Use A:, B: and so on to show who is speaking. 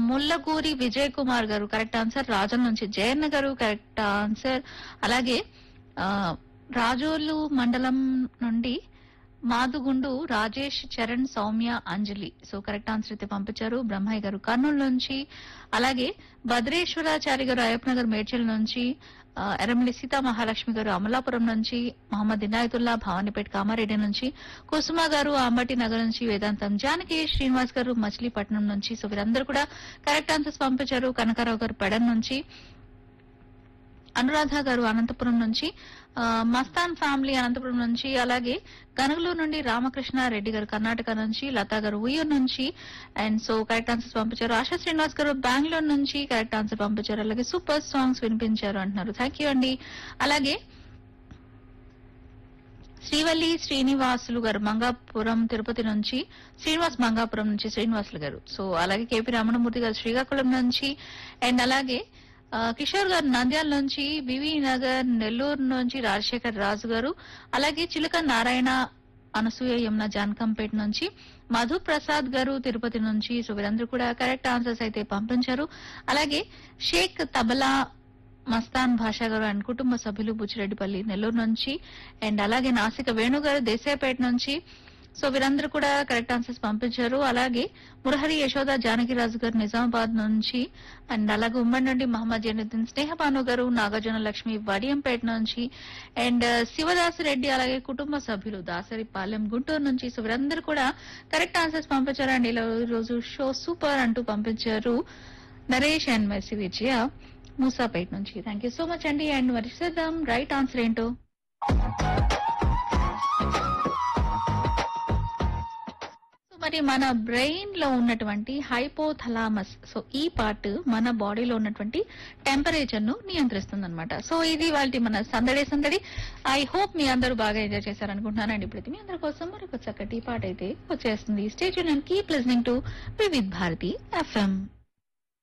A: ముల్లగూరి విజయ్ కుమార్ గారు correct answer Rajam నుంచి జయన్న గారు కరెక్ట్ ఆన్సర్ అలాగే ఆ, రాజోలు మండలం నుండి Madugundu Rajesh Charan Soumya Anjali so correct answer అయితే పంపించారు బ్రహ్మయ్య గారు కర్నూలు నుంచి అలాగే భద్రేశ్వరాచారి గారు అయ్యప్పనగర్ మేడ్చల్ నుంచి ఆ, ఎర్రమల్లి సీతా మహాలక్ష్మి గారు అమలాపురం నుంచి మహమ్మద్ ఇనాయతుల్లా భవానీపేట కామారెడ్డి నుంచి కుసుమ గారు అంబటి నగర్ నుంచి వేదాంతం జానకి శ్రీనివాస్ గారు మచిలీపట్నం నుంచి సో వీరందరూ కూడా కరెక్ట్ ఆన్సర్స్ పంపించారు కనకారావు గారు పెడన్ నుంచి అనురాధ గారు అనంతపురం నుంచి ఆ, మస్తాన్ ఫ్యామిలీ అనంతపురం నుంచి అలాగే గనగలూరు నుండి రామకృష్ణ రెడ్డి గారు కర్ణాటక నుంచి లతా గారు ఉయ్యూరు నుంచి అండ్ సో కరెక్ట్ ఆన్సర్స్ పంపించారు ఆశా శ్రీనివాస్ గారు బెంగళూరు నుంచి కరెక్ట్ ఆన్సర్ పంపించారు అలాగే సూపర్ సాంగ్స్ వినిపించారు అంటున్నారు థ్యాంక్ యూ అండి అలాగే శ్రీవల్లి శ్రీనివాసులు గారు మంగాపురం తిరుపతి నుంచి శ్రీనివాస్ మంగాపురం నుంచి శ్రీనివాసులు గారు సో అలాగే కేపీ రమణమూర్తి గారు శ్రీకాకుళం నుంచి అండ్ అలాగే ఆ, కిషోర్ గారు నంద్యాల నుంచి వివి నగర్ నెల్లూరు నుంచి రాజశేఖర్ రాజు గారు అలాగే చిలక నారాయణ అనసూయ యమున జానకంపేట నుంచి మధు ప్రసాద్ గారు తిరుపతి నుంచి సో వీరందరూ కూడా కరెక్ట్ ఆన్సర్స్ అయితే పంపించారు అలాగే షేక్ తబలా మస్తాన్ భాషా గారు అండ్ కుటుంబ సభ్యులు బుచ్చిరెడ్డిపల్లి నెల్లూరు నుంచి అండ్ అలాగే నాసిక వేణు గారు దేశాయపేట నుంచి సో వీరందరూ కూడా కరెక్ట్ ఆన్సర్స్ పంపించారు అలాగే మురహరి యశోద జానకిరాజు గారు నిజామాబాద్ నుంచి అండ్ అలాగే ఉమ్మడి నుండి మహమ్మద్ జైనుద్దీన్ స్నేహపాను గారు నాగార్జున లక్ష్మి వడియంపేట నుంచి అండ్ శివదాస్ రెడ్డి అలాగే కుటుంబ సభ్యులు దాసరిపాలెం గుంటూరు నుంచి సో వీరందరూ కూడా కరెక్ట్ ఆన్సర్స్ పంపించారు అండ్ ఇలా ఈ రోజు షో సూపర్ అంటూ పంపించారు నరేష్ అండ్ మెర్సి విజయ మూసాపేట నుంచి థ్యాంక్ యూ సో మచ్ అండి అండ్ మరి చూద్దాం రైట్ ఆన్సర్ ఏంటో సో మరి మన బ్రెయిన్ లో ఉన్నటువంటి హైపోథలామస్ సో ఈ పార్ట్ మన బాడీలో ఉన్నటువంటి టెంపరేచర్ ను నియంత్రిస్తుంది అనమాట సో ఇది వాళ్ళ మన సందడి సందడి ఐ హోప్ మీ అందరూ బాగా ఎంజాయ్ చేశారనుకుంటున్నానండి ఇప్పుడు మీ అందరి కోసం మరొక చక్కటి పాట అయితే వచ్చేస్తుంది state and keep listening to Vividh Bharati FM